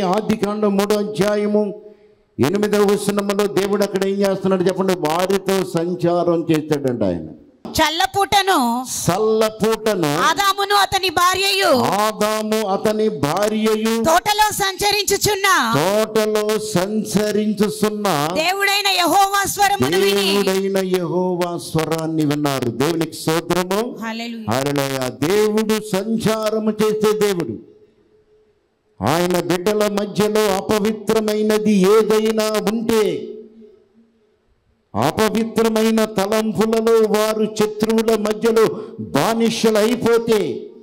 ఆది కాండం మూడో అధ్యాయము ఎనిమిదవ వచనములో దేవుడు అక్కడ ఏం చేస్తున్నాడు చెప్పండి వారితో సంచారం చేస్తాడంట ఆయన చల్లపూటను సల్లపూటను ఆదామును అతని భార్యయు ఆదాము అతని భార్యయు తోటలో సంచరించుచున్న తోటలో సంచరించుతున్న దేవుడైన యెహోవా స్వరమును విని దేవుడైన యెహోవా స్వరాన్ని విన్నారు దేవునికి స్తోత్రము హల్లెలూయా హల్లెలూయా దేవుడు సంచారము చేసే దేవుడు ఆయన బిడ్డల మధ్యలో అపవిత్రమైనది ఏదైనా ఉంటే అపవిత్రమైన తలంపులలో వారు శత్రువుల మధ్యలో బానిసలు అయిపోతే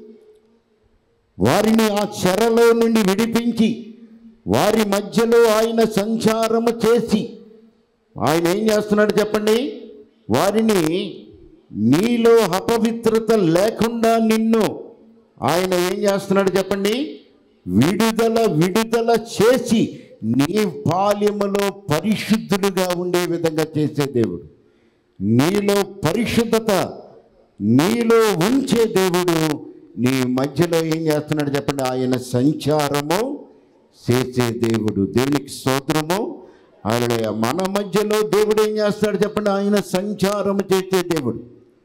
వారిని ఆ చెరలో నుండి విడిపించి వారి మధ్యలో ఆయన సంచారము చేసి ఆయన ఏం చేస్తున్నాడు చెప్పండి వారిని నీలో అపవిత్రత లేకుండా నిన్ను ఆయన ఏం చేస్తున్నాడు చెప్పండి విడుదల విడుదల చేసి నీ పాల్యములో పరిశుద్ధులుగా ఉండే విధంగా చేసే దేవుడు నీలో పరిశుద్ధత నీలో ఉంచే దేవుడు నీ మధ్యలో ఏం చేస్తున్నాడు చెప్పండి ఆయన సంచారము చేసే దేవుడు దేవునికి స్తోత్రము ఆయన మన మధ్యలో దేవుడు ఏం చేస్తాడు చెప్పండి ఆయన సంచారము చేసే దేవుడు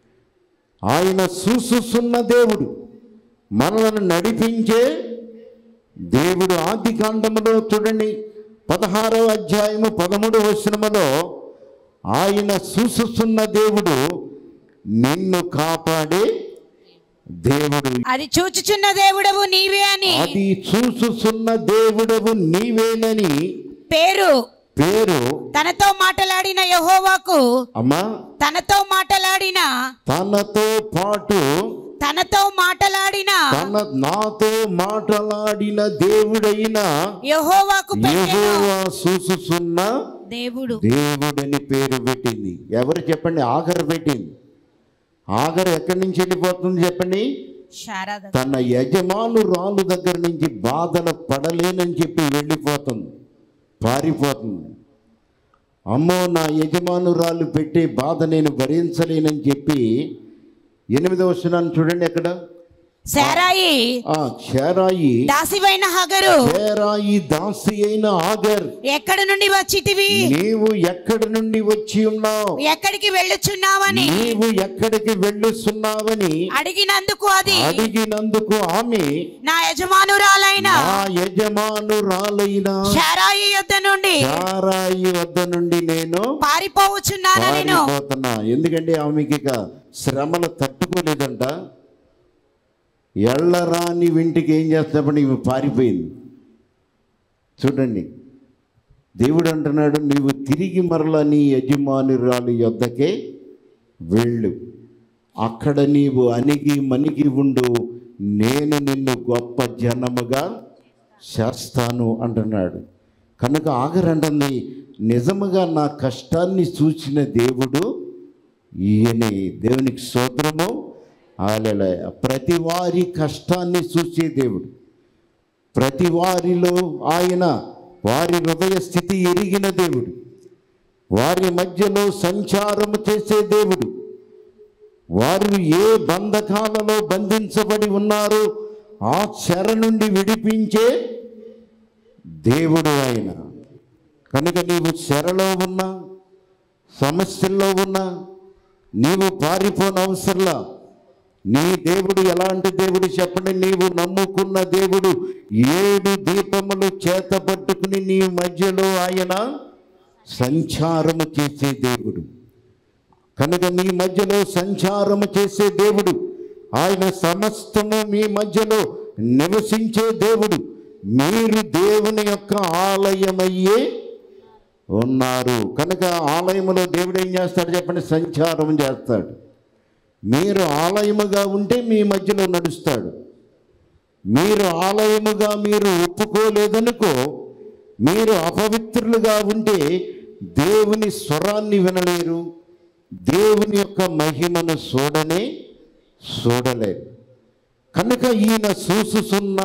ఆయన చూసుస్తున్న దేవుడు మనలను నడిపించే దేవుడు ఆది కాండములో చూడండి పదహారవ అధ్యాయము పదమూడు వచనములో ఆయన చూసుస్తున్న దేవుడు నిన్ను కాపాడే దేవుడు అది చూచుచున్న దేవుడవు నీవే అని అది చూసుస్తున్న దేవుడవు నీవేనని పేరు పేరు తనతో మాటలాడిన యెహోవాకు అమ్మా తనతో మాటలాడిన తనతో పాటు తనతో మాటలాడిన తన నాతో మాటలాడిన దేవుడైన యెహోవాకు పెట్టెను యెహోవా చూసుస్తున్న దేవుడు దేవుడని పేరు పెట్టింది ఎవరు చెప్పండి ఆఖరు పెట్టింది ఆఖరు ఎక్కడి నుంచి వెళ్ళిపోతుంది చెప్పండి శారద తన యజమాను రాళ్ళు దగ్గర నుంచి బాధలు పడలేనని చెప్పి వెళ్ళిపోతుంది పారిపోతుంది అమ్మో నా యజమానురాలు పెట్టే బాధ నేను భరించలేనని చెప్పి ఎనిమిదవ వచనాన్ని చూడండి ఎక్కడ శారాయి ఆ చేరాయి దాసివైన హగరు చేరాయి దాసి అయిన ఆగర్ ఎక్కడి నుండి వచ్చితివి నీవు ఎక్కడి నుండి వచ్చి ఉన్నావు ఎక్కడికి వెళ్ళుచున్నావని నీవు ఎక్కడికి వెళ్ళుస్తున్నావని అడిగినందుకు అది అడిగినందుకు ఆమె నా యజమానురాలైన నా యజమానురాలైన శారాయి యొద్ద నుండి చారాయి వద్ద నుండి నేను పారిపోవచ్చున్నాను నేను పారిపోతున్నా ఎందుకంటే ఆమెకి ఇక శ్రమలు తట్టుకోలేదంట ఎళ్ళరాని వింటికి ఏం చేస్తామని ఇవి పారిపోయింది చూడండి దేవుడు అంటున్నాడు నీవు తిరిగి మరలా నీ యజమానురాలు యొద్దకే వెళ్ళు అక్కడ నీవు అణిగి మణిగి ఉండు నేను నిన్ను గొప్ప జనముగా చేస్తాను అంటున్నాడు కనుక ఆగరంటుంది నిజముగా నా కష్టాన్ని చూసిన దేవుడు ఈయనే దేవునికి స్తోత్రము ఆలయ ప్రతి వారి కష్టాన్ని చూసే దేవుడు ప్రతి వారిలో ఆయన వారి హృదయ స్థితి ఎరిగిన దేవుడు వారి మధ్యలో సంచారము చేసే దేవుడు వారు ఏ బంధకాలలో బంధించబడి ఉన్నారో ఆ చెర నుండి విడిపించే దేవుడు ఆయన కనుక నీవు చెరలో ఉన్నా సమస్యల్లో ఉన్నా నీవు పారిపోనవసరంలా నీ దేవుడు ఎలాంటి దేవుడు చెప్పండి నీవు నమ్ముకున్న దేవుడు ఏడు దీపములు చేతపట్టుకుని నీ మధ్యలో ఆయన సంచారము చేసే దేవుడు కనుక మీ మధ్యలో సంచారము చేసే దేవుడు ఆయన సమస్తము మీ మధ్యలో నివసించే దేవుడు మీరు దేవుని యొక్క ఆలయమయ్యే ఉన్నారు కనుక ఆలయములో దేవుడు ఏం చేస్తాడు చెప్పండి సంచారం చేస్తాడు మీరు ఆలయముగా ఉంటే మీ మధ్యలో నడుస్తాడు మీరు ఆలయముగా మీరు ఒప్పుకోలేదనుకో మీరు అపవిత్రులుగా ఉంటే దేవుని స్వరాన్ని వినలేరు దేవుని యొక్క మహిమను చూడనే చూడలేరు కనుక ఈయన చూసుచున్న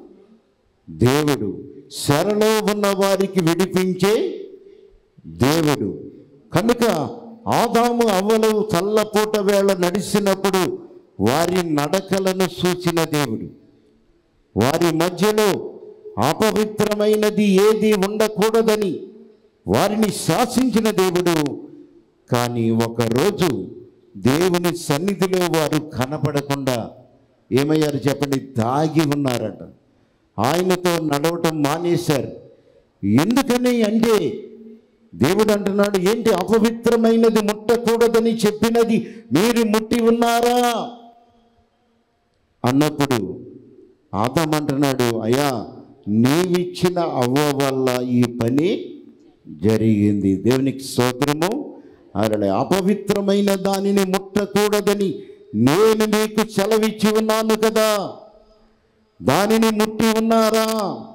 దేవుడు శరలో ఉన్న వారికి విడిపించే దేవుడు కనుక ఆదాము అవ్వలు చల్లపూట వేళ నడిచినప్పుడు వారి నడకలను సూచిన దేవుడు వారి మధ్యలో అపవిత్రమైనది ఏది ఉండకూడదని వారిని శాసించిన దేవుడు కానీ ఒకరోజు దేవుని సన్నిధిలో వారు కనపడకుండా ఏమయ్యారు చెప్పండి దాగి ఉన్నారట ఆయనతో నడవటం మానేశారు ఎందుకని అంటే దేవుడు అంటున్నాడు ఏంటి అపవిత్రమైనది ముట్టకూడదని చెప్పినది మీరు ముట్టి ఉన్నారా అన్నప్పుడు ఆదామంటున్నాడు అయ్యా నీవిచ్చిన అవ్వ వల్ల ఈ పని జరిగింది దేవునికి స్తోత్రము అలా అపవిత్రమైన దానిని ముట్టకూడదని నేను మీకు సెలవిచ్చి ఉన్నాను కదా దానిని ముట్టి ఉన్నారా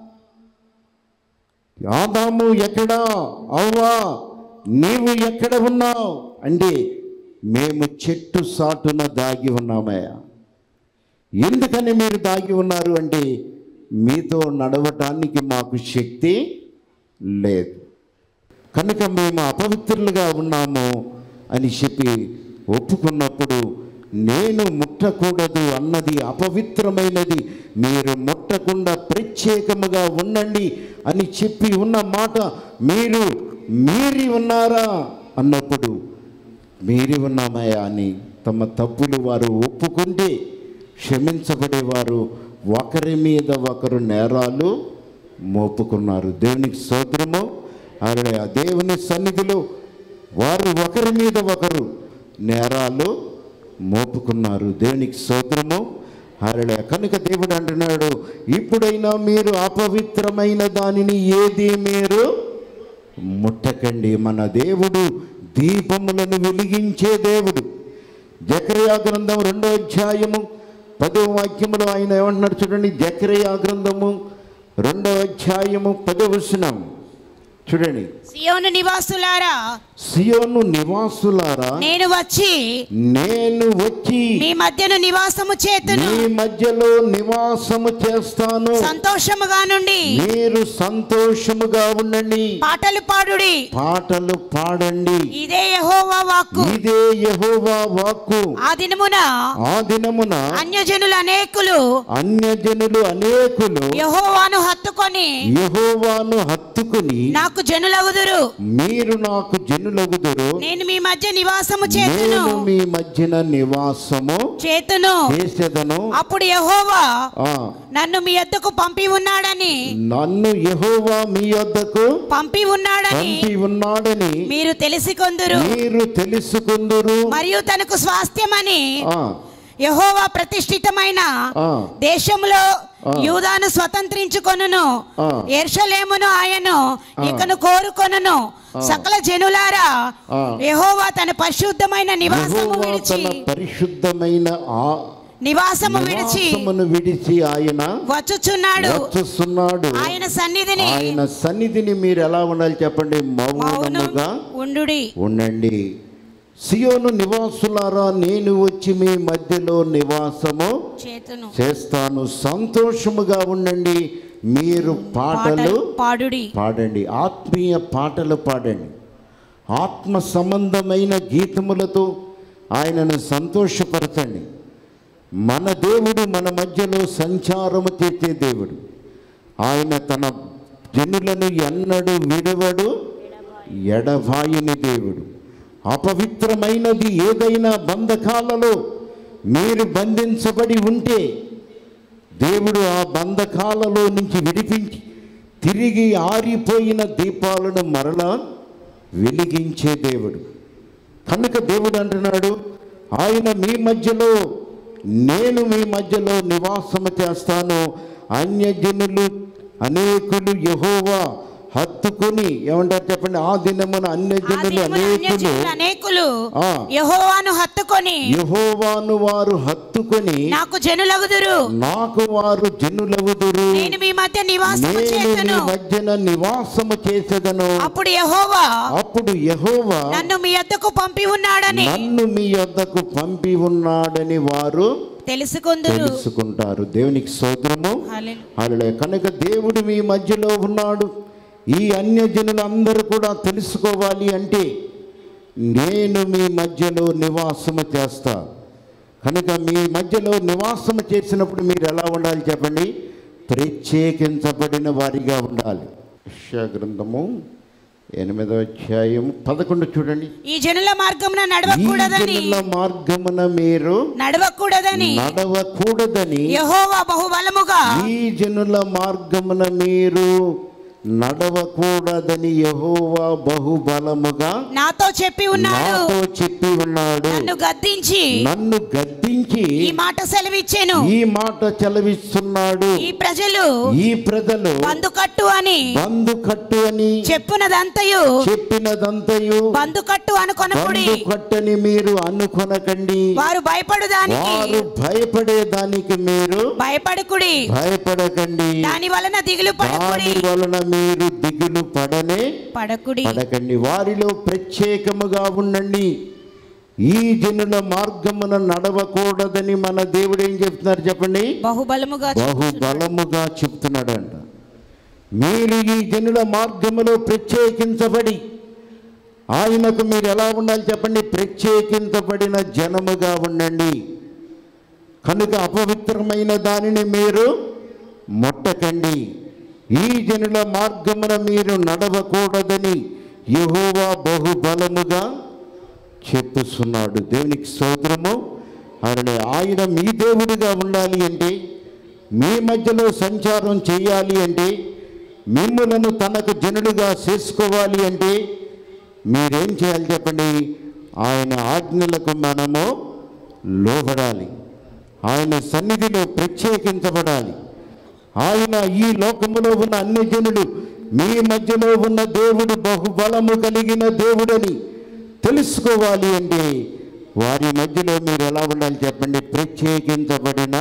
ఆదాము ఎక్కడా అవ్వా నీవు ఎక్కడ ఉన్నావు అంటే మేము చెట్టు సాటున దాగి ఉన్నామయ్యా ఎందుకని మీరు దాగి ఉన్నారు అంటే మీతో నడవటానికి మాకు శక్తి లేదు కనుక మేము అపవిత్రులుగా ఉన్నాము అని చెప్పి ఒప్పుకున్నప్పుడు నేను ముట్టకూడదు అన్నది అపవిత్రమైనది మీరు ముట్టకుండా ప్రత్యేకముగా ఉండండి అని చెప్పి ఉన్న మాట మీరు మీరి ఉన్నారా అన్నప్పుడు మీరి ఉన్నామయ్యా అని తమ తప్పులు వారు ఒప్పుకుంటే క్షమించబడేవారు ఒకరి మీద ఒకరు నేరాలు మోపుకున్నారు దేవునికి స్తోత్రము అరే ఆ దేవుని సన్నిధిలో వారు ఒకరి మీద ఒకరు నేరాలు మోపుకున్నారు దేవునికి స్తోత్రము అరడే కనుక దేవుడు అంటున్నాడు ఇప్పుడైనా మీరు అపవిత్రమైన దానిని ఏది మీరు ముట్టకండి మన దేవుడు దీపములను వెలిగించే దేవుడు జకరియా గ్రంథం రెండో అధ్యాయము పదో వాక్యములో ఆయన ఏమంటున్నాడు చూడండి జకరియా గ్రంథము రెండో అధ్యాయము పదో వచనం చూడండి సియోను నివాసులారా సియోను నివాసులారా నేను వచ్చి నేను వచ్చి మీ మధ్యను నివాసము చేతును మీ మధ్యలో నివాసము చేస్తాను సంతోషముగా నుండి మీరు సంతోషముగా ఉండండి పాటలు పాడుడి పాటలు పాడండి ఇదే యెహోవా వాక్కు ఇదే యెహోవా వాక్కు ఆ దినమున ఆ దినమున అన్యజనులు అనేకులు అన్యజనులు అనేకులు యెహోవాను హత్తుకొని యెహోవాను హత్తుకుని నాకు జనులగుదురు మీరు నాకు జనులగుదురు నేను మీ మధ్య నివాసము చేతును నేను మీ మధ్యన నివాసము చేతును చేసేదను అప్పుడు యెహోవా ఆ నన్ను మీ యొద్దకు పంపి ఉన్నాడని నన్ను యెహోవా మీ యొద్దకు పంపి ఉన్నాడని పంపి ఉన్నాడని మీరు తెలిసి కొందురు మీరు తెలుసుకుందురు మరియు తనకు స్వాస్థ్యమని ఆ, యెహోవా ప్రతిష్ఠితమైన ఆ, దేశంలో ఆ. యూదాను స్వతంత్రించుకొనును ఆ. ఎర్షలేమును ఆయను ఇకను కోరుకొనును సకల జనులారా ఆ. యెహోవా తన పరిశుద్ధమైన నివాసము యెహోవా విడిచి తన పరిశుద్ధమైన ఆ నివాసము విడిచి నివాసమును విడిచి ఆయన వచ్చుచున్నాడు వచ్చుస్తున్నాడు ఆయన సన్నిధిని ఆయన సన్నిధిని మీరు ఎలా ఉండాలి చెప్పండి మౌనం మౌనముగా ఉండుడి ఉండండి సియోను నివాసులారా నేను వచ్చి మీ మధ్యలో నివాసము చేతును చేస్తాను సంతోషముగా ఉండండి మీరు పాటలు పాటలు పాడుడి పాడండి ఆత్మీయ పాటలు పాడండి ఆత్మ సంబంధమైన గీతములతో ఆయనను సంతోషపరచండి మన దేవుడు మన మధ్యలో సంచారము చేసే దేవుడు ఆయన తన జనులను ఎన్నడూ విడవడు ఎడబాయని దేవుడు అపవిత్రమైనది ఏదైనా బంధకాలలో మీరు బంధించబడి ఉంటే దేవుడు ఆ బంధకాలలో నుంచి విడిపించి తిరిగి ఆరిపోయిన దీపాలను మరలా వెలిగించే దేవుడు కనుక దేవుడు అంటున్నాడు ఆయన మీ మధ్యలో నేను మీ మధ్యలో నివాసము చేస్తాను అన్యజనులు అనేకులు యహోవా హత్తుకుని ఏమంటారు చెప్పండి ఆ దినమున ఆ అన్యజనులు దినమున అనేకులు అన్యజనులు అనేకులు ఆ. యెహోవాను హత్తుకొని యహోవాను వారు హత్తుకుని నాకు జనులగుదురు నాకు వారు జనులవుదురు నేను మీ మధ్య నివాసము నేను మీ చేతును మధ్యన నివాసము చేసేదను అప్పుడు యెహోవా అప్పుడు యహోవా నన్ను మీ యొద్దకు పంపి ఉన్నాడని నన్ను మీ యొద్దకు పంపి ఉన్నాడని వారు తెలుసుకుందురు తెలుసుకుంటారు దేవునికి స్తోత్రము హల్లెలూయా. అలా కనుక దేవుడు మీ మధ్యలో ఉన్నాడు ఈ అన్యజనులు అందరూ కూడా తెలుసుకోవాలి అంటే నేను మీ మధ్యలో నివాసము చేస్తా కనుక మీ మధ్యలో నివాసము చేసినప్పుడు మీరు ఎలా ఉండాలి చెప్పండి ప్రత్యేకించబడిన వారిగా ఉండాలి యెషయా గ్రంథము ఎనిమిదో అధ్యాయం పదకొండు చూడండి ఈ జనుల మార్గమున ఈ నడవకూడదని జనుల మార్గమున మీరు నడవకూడదని నడవకూడదని యెహోవా బహుబలముగా ఈ జనుల మార్గమున మీరు నడవకూడదని యెహోవా బహుబలముగా నాతో చెప్పి ఉన్నాడు నాతో చెప్పి ఉన్నాడు నన్ను గద్దించి నన్ను గద్దించి ఈ మాట సెలవిచ్చాను ఈ మాట చెలవిస్తున్నాడు ఈ ప్రజలు ఈ ప్రజలు బందుకట్టు అని బంధు కట్టు అని చెప్పునదంతయు చెప్పినదంతయు బందుకట్టు అనుకొనకుడి బంధు కట్టని మీరు అనుకొనకండి వారు భయపడు దానికి వారు భయపడే దానికి మీరు భయపడుకుడి భయపడకండి దాని వలన దిగులు పడకుడి దాని వలన మీరు దిగులు పడనే పడకుడి పడకండి వారిలో ప్రత్యేకముగా ఉండండి ఈ జనుల మార్గమున నడవకూడదని మన దేవుడు ఏం చెప్తున్నారు చెప్పండి బహుబలముగా బహు బలముగా చెప్తున్నాడంట మీరు ఈ జనుల మార్గములో ప్రత్యేకించబడి ఆయనకు మీరు ఎలా ఉండాలి చెప్పండి ప్రత్యేకించబడిన జనముగా ఉండండి కనుక అపవిత్రమైన దానిని మీరు ముట్టకండి ఈ జనుల మార్గమున మీరు నడవకూడదని యెహోవా బహుబలముగా చెప్పుస్తున్నాడు దేవునికి స్తోత్రము ఆయన ఆయన మీ దేవుడిగా ఉండాలి అంటే మీ మధ్యలో సంచారం చేయాలి అంటే మిమ్ములను తనకు జనులుగా చేసుకోవాలి అంటే మీరేం చేయాలి చెప్పండి ఆయన ఆజ్ఞలకు మనము లోబడాలి ఆయన సన్నిధిలో ప్రత్యేకించబడాలి ఆయన ఈ లోకములో ఉన్న అన్ని జనులు మీ మధ్యలో ఉన్న దేవుడు బహుబలము కలిగిన దేవుడని తెలుసుకోవాలి అంటే వారి మధ్యలో మీరు ఎలా ఉండాలి చెప్పండి ప్రత్యేకించబడిన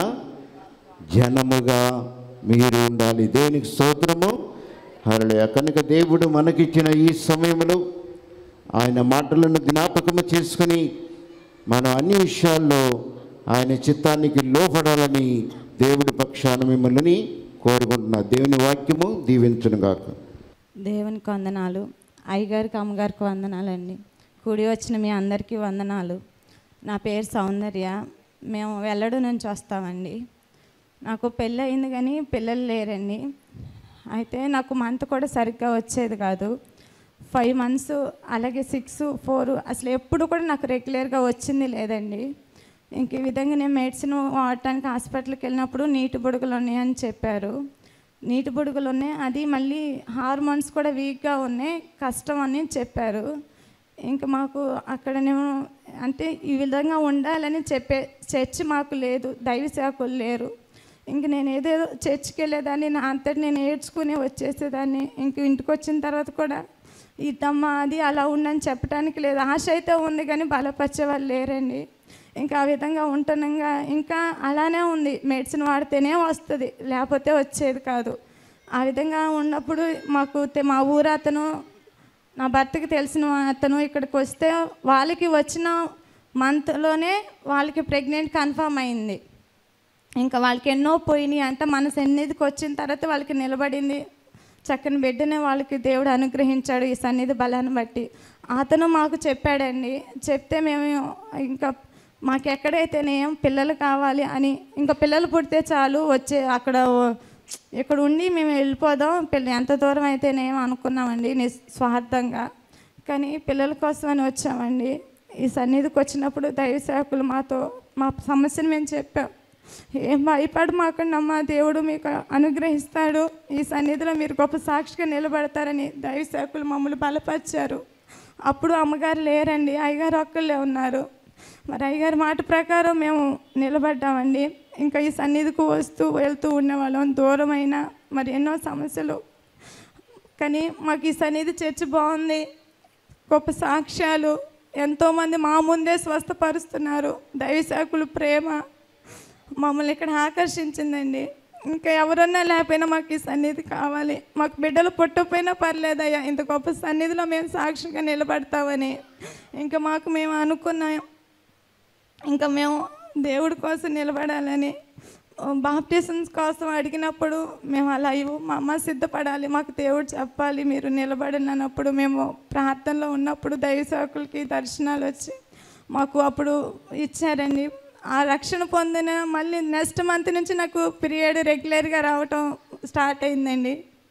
జనముగా మీరు ఉండాలి దేనికి స్తోత్రము హరళయ కనుక దేవుడు మనకిచ్చిన ఈ సమయంలో ఆయన మాటలను జ్ఞాపకము చేసుకుని మనం అన్ని విషయాల్లో ఆయన చిత్తానికి లోపడాలని దేవుడి పక్షాన మిమ్మల్ని కోరుకుంటున్నా దేవుని వాక్యము దీవించునుగాక దేవునికి వందనాలు అయ్యగారికి అమ్మగారికి వందనాలండి కూడి వచ్చిన మీ అందరికీ వందనాలు నా పేరు సౌందర్య మేము వెల్లడు నుంచి వస్తామండి నాకు పెళ్ళి అయింది కానీ పిల్లలు లేరండి అయితే నాకు మంత్ కూడా సరిగ్గా వచ్చేది కాదు ఫైవ్ మంత్స్ అలాగే సిక్స్ ఫోర్ అసలు ఎప్పుడు కూడా నాకు రెగ్యులర్గా వచ్చింది లేదండి ఇంక ఈ విధంగా నేను మెడిసిన్ వాడటానికి హాస్పిటల్కి వెళ్ళినప్పుడు నీటి బుడగలు ఉన్నాయని చెప్పారు నీటి బుడగలు ఉన్నాయి అది మళ్ళీ హార్మోన్స్ కూడా వీక్గా ఉన్నాయి కష్టం అని చెప్పారు ఇంకా మాకు అక్కడనేమో అంటే ఈ విధంగా ఉండాలని చెప్పే చర్చ్ మాకు లేదు దైవ సేవకులు లేరు ఇంక నేను ఏదేదో చర్చ్కి వెళ్ళేదాన్ని నా అంతటి నేను ఏడ్చుకుని వచ్చేసేదాన్ని ఇంక ఇంటికి వచ్చిన తర్వాత కూడా ఇద్దమ్మ అది అలా ఉండని చెప్పడానికి లేదు ఆశ అయితే ఉంది కానీ బలపరిచే వాళ్ళు లేరండి ఇంకా ఆ విధంగా ఉంటున్నాగా ఇంకా అలానే ఉంది మెడిసిన్ వాడితేనే వస్తుంది లేకపోతే వచ్చేది కాదు ఆ విధంగా ఉన్నప్పుడు మాకు తె- మా ఊరు అతను నా భర్తకి తెలిసిన అతను ఇక్కడికి వస్తే వాళ్ళకి వచ్చిన మంత్లోనే వాళ్ళకి ప్రెగ్నెంట్ కన్ఫర్మ్ అయింది ఇంకా వాళ్ళకి ఎన్నో పోయినాయి అంటే మన సన్నిధికి వచ్చిన తర్వాత వాళ్ళకి నిలబడింది చక్కని బిడ్డనే వాళ్ళకి దేవుడు అనుగ్రహించాడు ఈ సన్నిధి బలాన్ని బట్టి అతను మాకు చెప్పాడండి చెప్తే మేము ఇంకా మాకు ఎక్కడైతేనేం పిల్లలు కావాలి అని ఇంకా పిల్లలు పుడితే చాలు వచ్చే అక్కడ ఇక్కడ ఉండి మేము వెళ్ళిపోదాం పిల్ల ఎంత దూరం అయితేనేం అనుకున్నామండి నిస్వార్థంగా కానీ పిల్లల కోసం అని వచ్చామండి ఈ సన్నిధికి వచ్చినప్పుడు దైవ సేవకులు మాతో మా సమస్యను మేము చెప్పాం ఏం భయపడి మాకండి అమ్మ దేవుడు మీకు అనుగ్రహిస్తాడు ఈ సన్నిధిలో మీరు గొప్ప సాక్షిగా నిలబడతారని దైవ సేవకులు మమ్మల్ని బలపరిచారు అప్పుడు అమ్మగారు లేరండి అయ్యగారు ఒక్కళ్ళే ఉన్నారు మరి అయ్యగారి మాట ప్రకారం మేము నిలబడ్డామండి ఇంకా ఈ సన్నిధికి వస్తూ వెళ్తూ ఉండేవాళ్ళం దూరమైన మరి ఎన్నో సమస్యలు కానీ మాకు ఈ సన్నిధి చర్చ బాగుంది గొప్ప సాక్ష్యాలు ఎంతోమంది మా ముందే స్వస్థపరుస్తున్నారు దైవశాకులు ప్రేమ మమ్మల్ని ఇక్కడ ఆకర్షించిందండి ఇంకా ఎవరన్నా లేకపోయినా మాకు ఈ సన్నిధి కావాలి మాకు బిడ్డలు పుట్టకపోయినా పర్లేదయ్యా ఇంత గొప్ప సన్నిధిలో మేము సాక్షిగా నిలబడతామని ఇంకా మాకు మేము అనుకున్నాం ఇంకా మేము దేవుడి కోసం నిలబడాలని బాప్టిజమ్స్ కోసం అడిగినప్పుడు మేము అలా ఇవ్వు మా అమ్మ సిద్ధపడాలి మాకు దేవుడు చెప్పాలి మీరు నిలబడిన అన్నప్పుడు మేము ప్రార్థనలో ఉన్నప్పుడు దైవ సేవకులకి దర్శనాలు వచ్చి మాకు అప్పుడు ఇచ్చారండి ఆ రక్షణ పొందిన మళ్ళీ నెక్స్ట్ మంత్ నుంచి నాకు పీరియడ్ రెగ్యులర్గా రావటం స్టార్ట్ అయిందండి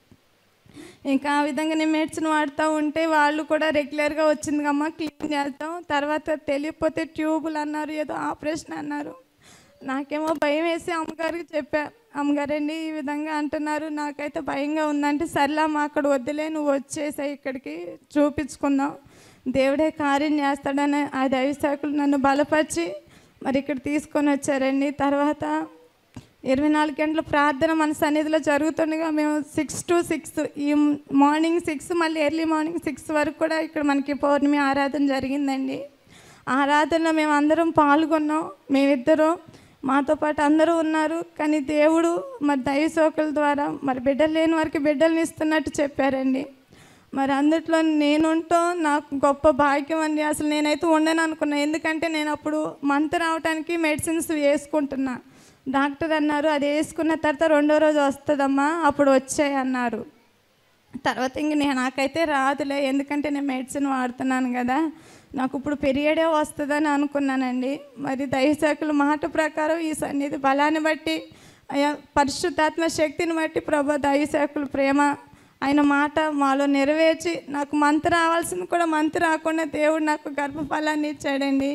ఇంకా ఆ విధంగా నేను మెడిసిన్ వాడుతూ ఉంటే వాళ్ళు కూడా రెగ్యులర్గా వచ్చింది అమ్మ క్లీన్ చేస్తాం తర్వాత తెలియకపోతే ట్యూబులు అన్నారు ఏదో ఆపరేషన్ అన్నారు నాకేమో భయం వేసి అమ్మగారికి చెప్పా అమ్మగారండి ఈ విధంగా అంటున్నారు నాకైతే భయంగా ఉందంటే సర్లేమ్మా అక్కడ వద్దులే నువ్వు వచ్చేసాయి ఇక్కడికి చూపించుకుందాం దేవుడే కార్యం చేస్తాడని ఆ దైవశాఖలు నన్ను బలపరిచి మరి ఇక్కడ తీసుకొని వచ్చారండి తర్వాత ఇరవై నాలుగు గంటల ప్రార్థన మన సన్నిధిలో జరుగుతుండగా మేము సిక్స్ టు సిక్స్ ఈ మార్నింగ్ సిక్స్ మళ్ళీ ఎర్లీ మార్నింగ్ సిక్స్ వరకు కూడా ఇక్కడ మనకి పౌర్ణమి ఆరాధన జరిగిందండి ఆరాధనలో మేము అందరం పాల్గొన్నాం మేమిద్దరం మాతో పాటు అందరూ ఉన్నారు కానీ దేవుడు మరి దైవశోకుల ద్వారా మరి బిడ్డలు లేని వారికి బిడ్డల్ని ఇస్తున్నట్టు చెప్పారండి మరి అందుట్లో నేనుంటూ నాకు గొప్ప భాగ్యం అండి అసలు నేనైతే ఉండను అనుకున్నా ఎందుకంటే నేను అప్పుడు మంత్ రావడానికి మెడిసిన్స్ వేసుకుంటున్నా డాక్టర్ అన్నారు అది వేసుకున్న తర్వాత రెండో రోజు వస్తుందమ్మా అప్పుడు వచ్చాయి అన్నారు తర్వాత ఇంక నేను నాకైతే రాదులే ఎందుకంటే నేను మెడిసిన్ వాడుతున్నాను కదా నాకు ఇప్పుడు పెరియడే వస్తుందని అనుకున్నానండి మరి దైవశాఖల మాట ప్రకారం ఈ సన్నిధి బలాన్ని బట్టి అయ్యా పరిశుద్ధాత్మ శక్తిని బట్టి ప్రభా దైవశాఖల ప్రేమ ఆయన మాట మాలో నెరవేర్చి నాకు మంత్ రావాల్సింది కూడా మంత్ రాకుండా దేవుడు నాకు గర్భఫలాన్ని ఇచ్చాడండి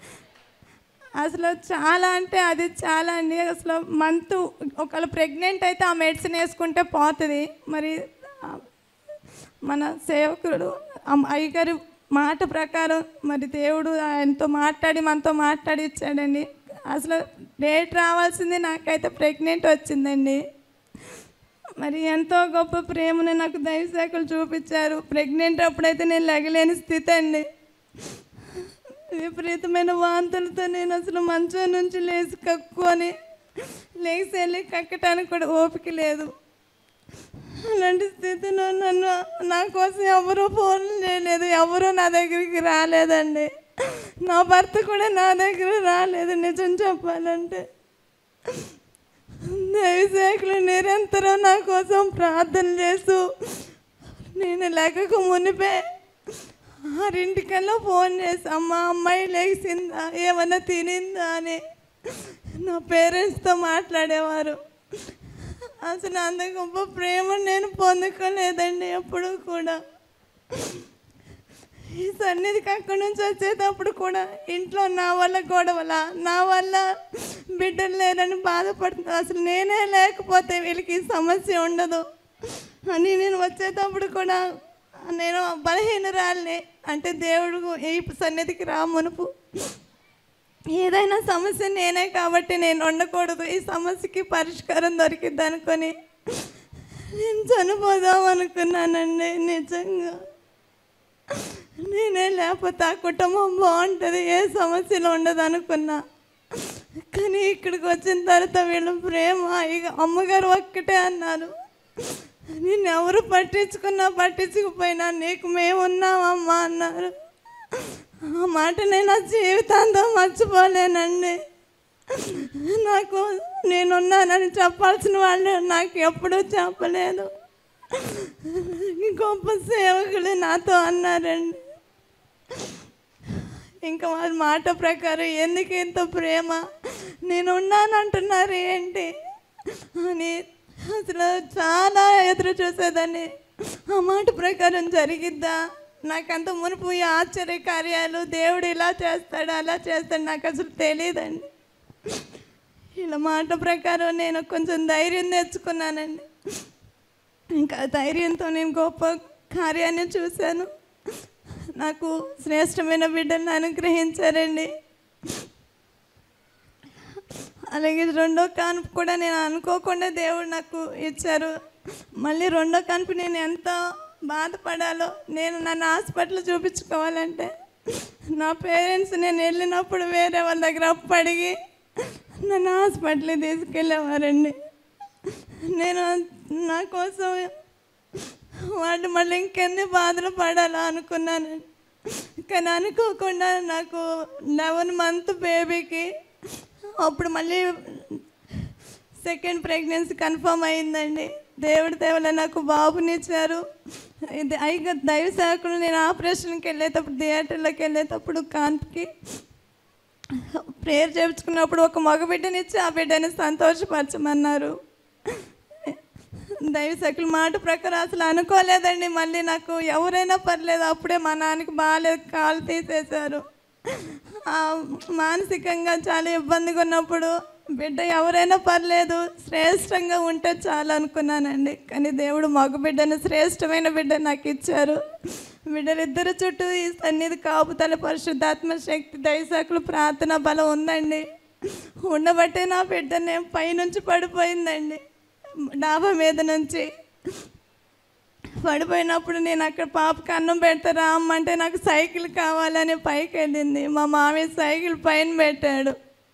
అసలు చాలా అంటే అది చాలా అండి అసలు మంత్ ఒకవేళ ప్రెగ్నెంట్ అయితే ఆ మెడిసిన్ వేసుకుంటే పోతుంది మరి ఆ, మన సేవకుడు అమ్- అయ్యగారి మాట ప్రకారం మరి దేవుడు ఆయనతో మాట్లాడి మనతో మాట్లాడి ఇచ్చాడండి అసలు డేట్ రావాల్సింది నాకైతే ప్రెగ్నెంట్ వచ్చిందండి మరి ఎంతో గొప్ప ప్రేమను నాకు దైవశాఖలు చూపించారు ప్రెగ్నెంట్ అప్పుడైతే నేను లెగలేని స్థితి అండి విపరీతమైన వాంతులతో నేను అసలు మంచం నుంచి లేచి కక్కుని లేచి వెళ్ళి కక్కటానికి కూడా ఓపిక లేదు అలాంటి స్థితిలో నన్ను నా కోసం ఎవరూ ఫోన్ చేయలేదు ఎవరూ నా దగ్గరికి రాలేదండి నా భర్త కూడా నా దగ్గర రాలేదు నిజం చెప్పాలంటే దైవసేకులు నిరంతరం నా కోసం ప్రార్థన చేస్తూ నేను లేకకు మునిపే ఆరింటికల్లా ఫోన్ చేసి అమ్మ అమ్మాయి లేచిందా ఏమన్నా తినిందా అని నా పేరెంట్స్తో మాట్లాడేవారు అసలు అంత గొప్ప ప్రేమ నేను పొందుకోలేదండి ఎప్పుడు కూడా ఈ సన్నిధికి అక్కడి నుంచి వచ్చేటప్పుడు కూడా ఇంట్లో నా వల్ల గొడవల నా వల్ల బిడ్డలు లేరని బాధపడుతుంది అసలు నేనే లేకపోతే వీళ్ళకి ఈ సమస్య ఉండదు అని నేను వచ్చేటప్పుడు కూడా నేను బలహీనరాల్ని అంటే దేవుడు ఈ సన్నిధికి రా మునుపు ఏదైనా సమస్య నేనే కాబట్టి నేను ఉండకూడదు ఈ సమస్యకి పరిష్కారం దొరికిద్ది అనుకొని నేను చనిపోదాం అనుకున్నానండి నిజంగా నేనే లేకపోతే ఆ కుటుంబం బాగుంటుంది ఏ సమస్యలు ఉండదు అనుకున్నా కానీ ఇక్కడికి వచ్చిన తర్వాత వీళ్ళ ప్రేమ ఇక అమ్మగారు ఒక్కటే అన్నారు నేను ఎవరు పట్టించుకున్నా పట్టించుకుపోయినా నీకు మేమున్నామమ్మా అన్నారు ఆ మాట నేను నా జీవితాంతం మర్చిపోలేనండి నాకు నేనున్నానని చెప్పాల్సిన వాళ్ళు నాకు ఎప్పుడూ చెప్పలేదు గొప్ప సేవకులు నాతో అన్నారండి ఇంకా వాళ్ళ మాట ప్రకారం ఎందుకు ఇంత ప్రేమ నేను ఉన్నానంటున్నారు ఏంటి అని అసలు చాలా ఎదురు చూసేదాన్ని ఆ మాట ప్రకారం జరిగిద్దా నాకంత మునుపు ఈ ఆశ్చర్య కార్యాలు దేవుడు ఇలా చేస్తాడు అలా చేస్తాడు నాకు అసలు తెలియదండి ఇలా మాట ప్రకారం నేను కొంచెం ధైర్యం తెచ్చుకున్నానండి ఇంకా ధైర్యంతో నేను గొప్ప కార్యాన్ని చూశాను నాకు శ్రేష్టమైన బిడ్డలను అనుగ్రహించారండి అలాగే రెండో కాన్పు కూడా నేను అనుకోకుండా దేవుడు నాకు ఇచ్చారు మళ్ళీ రెండో కాన్పు నేను ఎంత బాధపడాలో నేను నన్ను హాస్పిటల్ చూపించుకోవాలంటే నా పేరెంట్స్ నేను వెళ్ళినప్పుడు వేరే వాళ్ళ దగ్గర అప్పు అడిగి నన్ను హాస్పిటల్కి తీసుకెళ్ళేవారండి నేను నా కోసం వాళ్ళు మళ్ళీ ఇంకెన్ని బాధలు పడాలా అనుకున్నాను కానీ అనుకోకుండా నాకు లెవెన్ మంత్ బేబీకి అప్పుడు మళ్ళీ సెకండ్ ప్రెగ్నెన్సీ కన్ఫర్మ్ అయిందండి దేవుడి దేవుల నాకు బాబునిచ్చారు ఇది అయిగా దైవ సేవకులు నేను ఆపరేషన్కి వెళ్ళేటప్పుడు థియేటర్లోకి వెళ్ళేటప్పుడు కాంతికి ప్రేయర్ చేయించుకున్నప్పుడు ఒక మగ బిడ్డనిచ్చి ఆ బిడ్డని సంతోషపరచమన్నారు దైవశకుల మాట ప్రకారం అసలు అనుకోలేదండి మళ్ళీ నాకు ఎవరైనా పర్లేదు అప్పుడే మా నాన్నకి బాగాలేదు కాలు తీసేశారు ఆ, మానసికంగా చాలా ఇబ్బందిగా ఉన్నప్పుడు బిడ్డ ఎవరైనా పర్లేదు శ్రేష్టంగా ఉంటే చాలు అనుకున్నానండి కానీ దేవుడు మగ బిడ్డను శ్రేష్టమైన బిడ్డ నాకు ఇచ్చారు బిడ్డలిద్దరు చుట్టూ ఈ సన్నిధి కాపుతల పరిశుద్ధాత్మ శక్తి దైశాకులు ప్రార్థన బలం ఉందండి ఉండబట్టే నా బిడ్డనే పైనుంచి పడిపోయిందండి డాబా మీద నుంచి పడిపోయినప్పుడు నేను అక్కడ పాపకి అన్నం పెడతారా అమ్మంటే నాకు సైకిల్ కావాలని పైకి వెళ్ళింది మా మామయ్య సైకిల్ పైన పెట్టాడు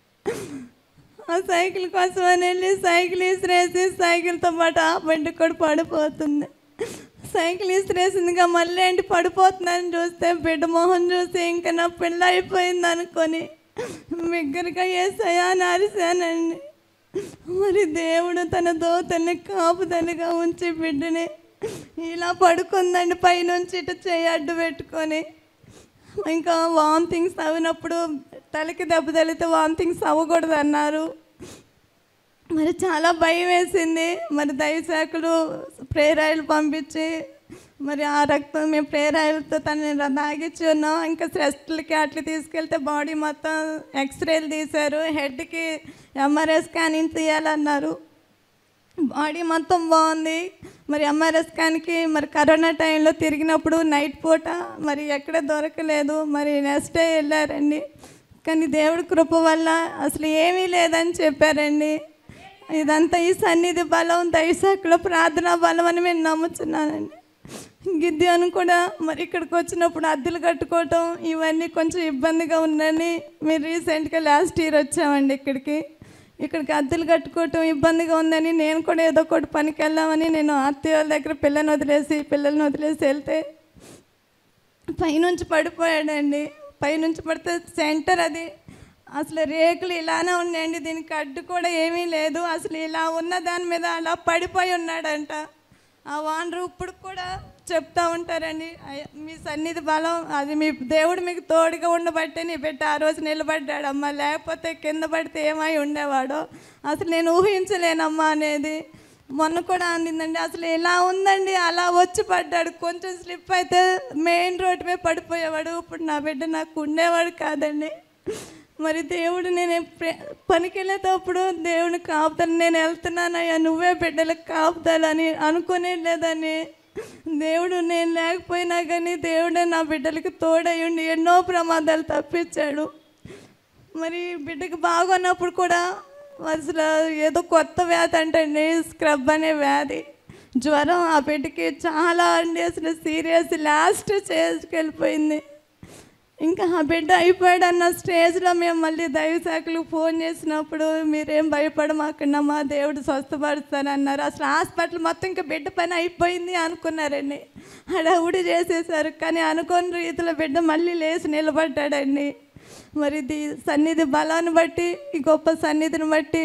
ఆ సైకిల్ కోసం అని వెళ్ళి సైకిల్ ఇసిరేసి సైకిల్తో పాటు ఆ బండి కూడా పడిపోతుంది సైకిల్ ఇసిరేసిందిగా మళ్ళీ ఏంటి పడిపోతుందని చూస్తే బిడ్డ మొహం చూసి ఇంకా నా పిల్ల అయిపోయింది అనుకొని బిగ్గరగా వేసాయా అని అరిశానండి మరి దేవుడు తన దోతల్ని కాపుదలుగా ఉంచి బిడ్డని ఇలా పడుకుందండి పైనుంచి ఇటు చేయి అడ్డు పెట్టుకొని ఇంకా వామిటింగ్స్ అవినప్పుడు తలకి దెబ్బ తగిలితే వామిటింగ్స్ అవ్వకూడదు అన్నారు మరి చాలా భయం వేసింది మరి దయశాఖలు ప్రేరాయిలు పంపించి మరి ఆ రక్తం మేము ప్రేరాయిలతో తనని తాగించి ఉన్నాం ఇంకా స్ట్రెస్లకి అట్లా తీసుకెళ్తే బాడీ మొత్తం ఎక్స్రేలు తీశారు హెడ్కి ఎంఆర్ఐ స్కానింగ్ తీయాలన్నారు బాడీ మొత్తం బాగుంది మరి ఎంఆర్ఐ స్కాన్కి మరి కరోనా టైంలో తిరిగినప్పుడు నైట్ పూట మరి ఎక్కడ దొరకలేదు మరి నెక్స్ట్ డే వెళ్ళారండి కానీ దేవుడి కృప వల్ల అసలు ఏమీ లేదని చెప్పారండి ఇదంతా ఈ సన్నిధి బలం దైశాఖలో ప్రార్థనా బలం అని నేను నమ్ముతున్నానండి గిద్యాను కూడా మరి ఇక్కడికి వచ్చినప్పుడు అద్దెలు కట్టుకోవటం ఇవన్నీ కొంచెం ఇబ్బందిగా ఉందని మీరు రీసెంట్గా లాస్ట్ ఇయర్ వచ్చామండి ఇక్కడికి ఇక్కడికి అద్దెలు కట్టుకోవటం ఇబ్బందిగా ఉందని నేను కూడా ఏదో ఒకటి పనికి వెళ్దామని నేను అత్తయ్య వాళ్ళ దగ్గర పిల్లని వదిలేసి పిల్లల్ని వదిలేసి వెళ్తే పైనుంచి పడిపోయాడండి పైనుంచి పడితే సెంటర్ అది అసలు రేకులు ఇలానే ఉన్నాయండి దీనికి అడ్డు కూడా ఏమీ లేదు అసలు ఇలా ఉన్న దాని మీద అలా పడిపోయి ఉన్నాడంట ఆ వానరు ఇప్పుడు కూడా చెప్తా ఉంటారండి అయ్య, మీ సన్నిధి బలం అది మీ దేవుడు మీకు తోడుగా ఉండబట్టే నీ బిడ్డ ఆ రోజు నిలబడ్డాడమ్మా లేకపోతే కింద పడితే ఏమై ఉండేవాడో అసలు నేను ఊహించలేనమ్మా అనేది మొన్న కూడా అందిందండి అసలు ఇలా ఉందండి అలా వచ్చి పడ్డాడు కొంచెం స్లిప్ అయితే మెయిన్ రోడ్డు మీద పడిపోయేవాడు ఇప్పుడు నా బిడ్డ నాకు ఉండేవాడు కాదండి మరి దేవుడు నేను ప్రే- పనికి వెళ్ళేటప్పుడు దేవుని కాపుతాను నేను వెళ్తున్నానయ్యా నువ్వే బిడ్డలకు కాపుతాలని అనుకునే లేదని దేవుడు నేను లేకపోయినా కానీ దేవుడే నా బిడ్డలకి తోడై ఉండి ఎన్నో ప్రమాదాలు తప్పించాడు మరి బిడ్డకి బాగున్నప్పుడు కూడా అసలు ఏదో కొత్త వ్యాధి అంటండి స్క్రబ్ అనే వ్యాధి జ్వరం ఆ బిడ్డకి చాలా అండి అసలు సీరియస్ లాస్ట్ స్టేజ్కి వెళ్ళిపోయింది ఇంకా ఆ బిడ్డ అయిపోయాడు అన్న స్టేజ్లో మేము మళ్ళీ దైవ శాఖలకు ఫోన్ చేసినప్పుడు మీరేం భయపడమాకుండా మా దేవుడు స్వస్థపరుస్తారన్నారు అసలు హాస్పిటల్ మొత్తం ఇంకా బిడ్డ పని అయిపోయింది అనుకున్నారండి హడావుడి చేసేసారు కానీ అనుకోని రీతిలో బిడ్డ మళ్ళీ లేచి నిలబడ్డాడండి మరి ఇది సన్నిధి బలాన్ని బట్టి ఈ గొప్ప సన్నిధిని బట్టి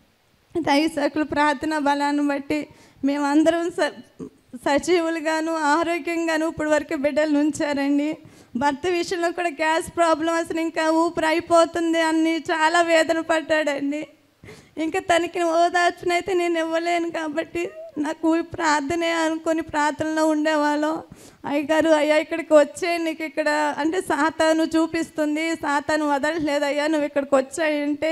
దైవశాఖలు ప్రార్థన బలాన్ని బట్టి మేమందరం స సజీవులుగాను ఆరోగ్యంగాను ఇప్పుడు వరకు బిడ్డలు ఉంచారండి భర్త విషయంలో కూడా గ్యాస్ ప్రాబ్లం అసలు ఇంకా ఊపిరి అయిపోతుంది అని చాలా వేదన పడ్డాడండి ఇంకా తనకి ఓదార్చునైతే నేను ఇవ్వలేను కాబట్టి నాకు ఈ ప్రార్థనే అనుకొని ప్రార్థనలో ఉండేవాళ్ళం అయ్యగారు అయ్యా ఇక్కడికి వచ్చే నీకు ఇక్కడ అంటే సాతాను చూపిస్తుంది సాతాను వదలట్లేదు అయ్యా నువ్వు ఇక్కడికి వచ్చాయంటే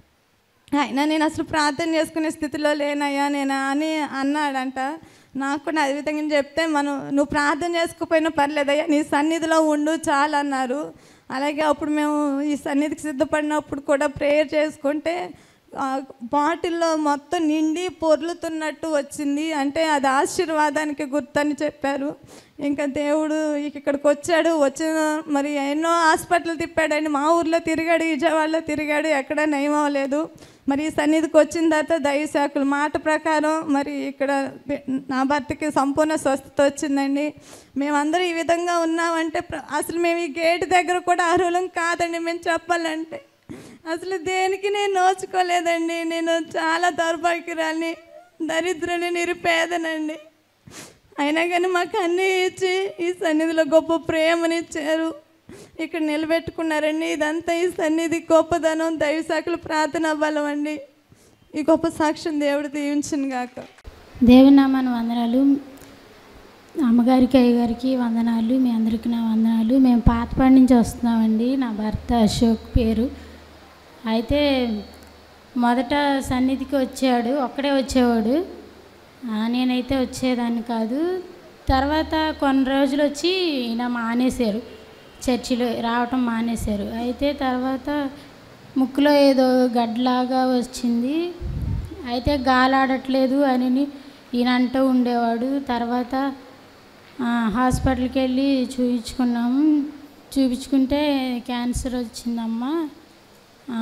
అయినా నేను అసలు ప్రార్థన చేసుకునే స్థితిలో లేనయ్యా నేను అని అన్నాడంట నాకు కూడా అదే విధంగా చెప్తే మనం నువ్వు ప్రార్థన చేసుకోకపోయినా పర్లేదయ్యా నీ సన్నిధిలో ఉండు చాలు అన్నారు అలాగే అప్పుడు మేము ఈ సన్నిధికి సిద్ధపడినప్పుడు కూడా ప్రేయర్ చేసుకుంటే ఆ బాటిల్లో మొత్తం నిండి పొర్లుతున్నట్టు వచ్చింది అంటే అది ఆశీర్వాదానికి గుర్తని చెప్పారు ఇంకా దేవుడు ఇక్కడికి వచ్చాడు వచ్చిన మరి ఎన్నో హాస్పిటల్ తిప్పాడండి మా ఊర్లో తిరిగాడు విజయవాడలో తిరిగాడు ఎక్కడ నయం అవ్వలేదు మరి ఈ సన్నిధికి వచ్చిన తర్వాత దైవశాఖలు మాట ప్రకారం మరి ఇక్కడ బి- నా భర్తకి సంపూర్ణ స్వస్థత వచ్చిందండి మేమందరం ఈ విధంగా ఉన్నామంటే ప్ర- అసలు మేము ఈ గేట్ దగ్గర కూడా అర్హులం కాదండి మేము చెప్పాలంటే అసలు దేనికి నేను నోచుకోలేదండి నేను చాలా దౌర్భాగ్యురాల్ని దరిద్రుని నిరుపేదనండి అయినా కానీ మాకు అన్నీ ఇచ్చి ఈ సన్నిధిలో గొప్ప ప్రేమనిచ్చారు ఇక్కడ నిలబెట్టుకున్నారండి ఇదంతా ఈ సన్నిధి గొప్పదనం దైవశాఖలు ప్రార్థన బలం అండి ఈ గొప్ప సాక్ష్యం దేవుడు దీవించిన గాక దేవుని నామాన వందనాలు అమ్మగారికి అయ్యగారికి వందనాలు మీ అందరికీ నా వందనాలు మేము పాతపాడి నుంచి వస్తున్నామండి నా భర్త అశోక్ పేరు అయితే మొదట సన్నిధికి వచ్చాడు ఒక్కడే వచ్చేవాడు ఆ, నేనైతే వచ్చేదాన్ని కాదు తర్వాత కొన్ని రోజులు వచ్చి ఈయన మానేశారు చర్చిలో రావటం మానేశారు అయితే తర్వాత ముక్కులో ఏదో గడ్డలాగా వచ్చింది అయితే గాలాడట్లేదు అని ఈయన అంటూ ఉండేవాడు తర్వాత ఆ, హాస్పిటల్కి వెళ్ళి చూపించుకున్నాము చూపించుకుంటే క్యాన్సర్ వచ్చిందమ్మా ఆ,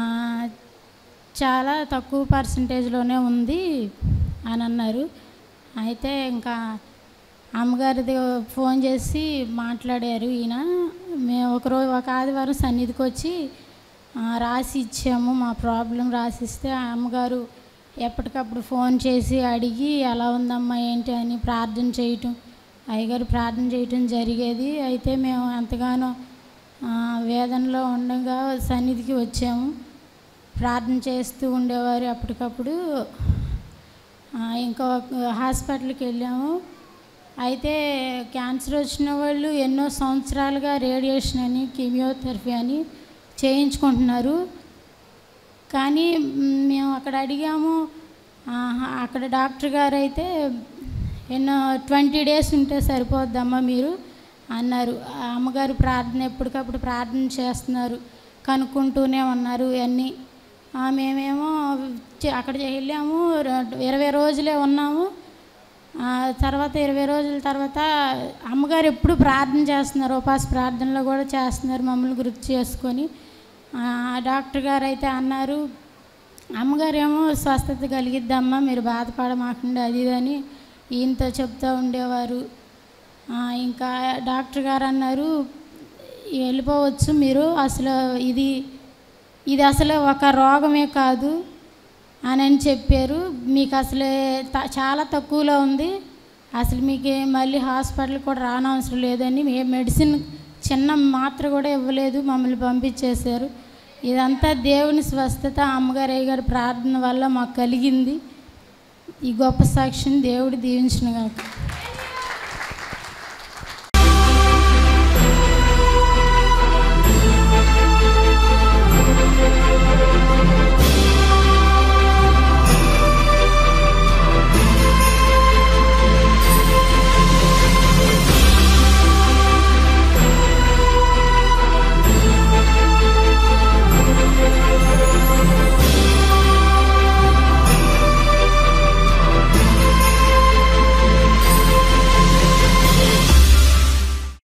చాలా తక్కువ పర్సంటేజ్లోనే ఉంది అని అన్నారు అయితే ఇంకా అమ్మగారిది ఫోన్ చేసి మాట్లాడారు ఈయన మేము ఒకరోజు ఒక ఆదివారం సన్నిధికి వచ్చి ఆ, రాసి ఇచ్చాము మా ప్రాబ్లం రాసిస్తే ఆ అమ్మగారు ఎప్పటికప్పుడు ఫోన్ చేసి అడిగి ఎలా ఉందమ్మా ఏంటి అని ప్రార్థన చేయటం అయ్యగారు ప్రార్థన చేయటం జరిగేది అయితే మేము ఎంతగానో ఆ, వేదనలో ఉండగా సన్నిధికి వచ్చాము ప్రార్థన చేస్తూ ఉండేవారు అప్పటికప్పుడు ఆ, ఇంకో హాస్పిటల్కి వెళ్ళాము అయితే క్యాన్సర్ వచ్చిన వాళ్ళు ఎన్నో సంవత్సరాలుగా రేడియేషన్ అని కీమియోథెరపీ అని చేయించుకుంటున్నారు కానీ మ్, మేము అక్కడ అడిగాము ఆ, అక్కడ డాక్టర్ గారు అయితే ఎన్నో ట్వంటీ డేస్ ఉంటే సరిపోద్దమ్మా మీరు అన్నారు ఆ అమ్మగారు ప్రార్థన ఎప్పటికప్పుడు ప్రార్థన చేస్తున్నారు కనుక్కుంటూనే ఉన్నారు అన్నీ ఆ, మేమేమో చే- అక్కడ వెళ్ళాము ర- ఇరవై రోజులే ఉన్నాము ఆ, తర్వాత ఇరవై రోజుల తర్వాత అమ్మగారు ఎప్పుడు ప్రార్థన చేస్తున్నారు ఉపాస ప్రార్థనలో కూడా చేస్తున్నారు మమ్మల్ని గుర్తు చేసుకొని ఆ, డాక్టర్ గారు అయితే అన్నారు అమ్మగారు ఏమో స్వస్థత కలిగిద్దమ్మా మీరు బాధపడమాకండి అది ఇది అని ఈయనతో చెప్తూ ఉండేవారు ఆ, ఇంకా డాక్టర్ గారు అన్నారు వెళ్ళిపోవచ్చు మీరు అసలు ఇది ఇది అసలు ఒక రోగమే కాదు అని అని చెప్పారు మీకు అసలే త- చాలా తక్కువలో ఉంది అసలు మీకు మళ్ళీ హాస్పిటల్ కూడా రానవసరం లేదని ఏ మెడిసిన్ చిన్న మాత్ర కూడా ఇవ్వలేదు మమ్మల్ని పంపించేశారు ఇదంతా దేవుని స్వస్థత అమ్మగారు అయ్యగారి ప్రార్థన వల్ల మాకు కలిగింది ఈ గొప్ప సాక్ష్యం దేవుడు దీవించిన గాక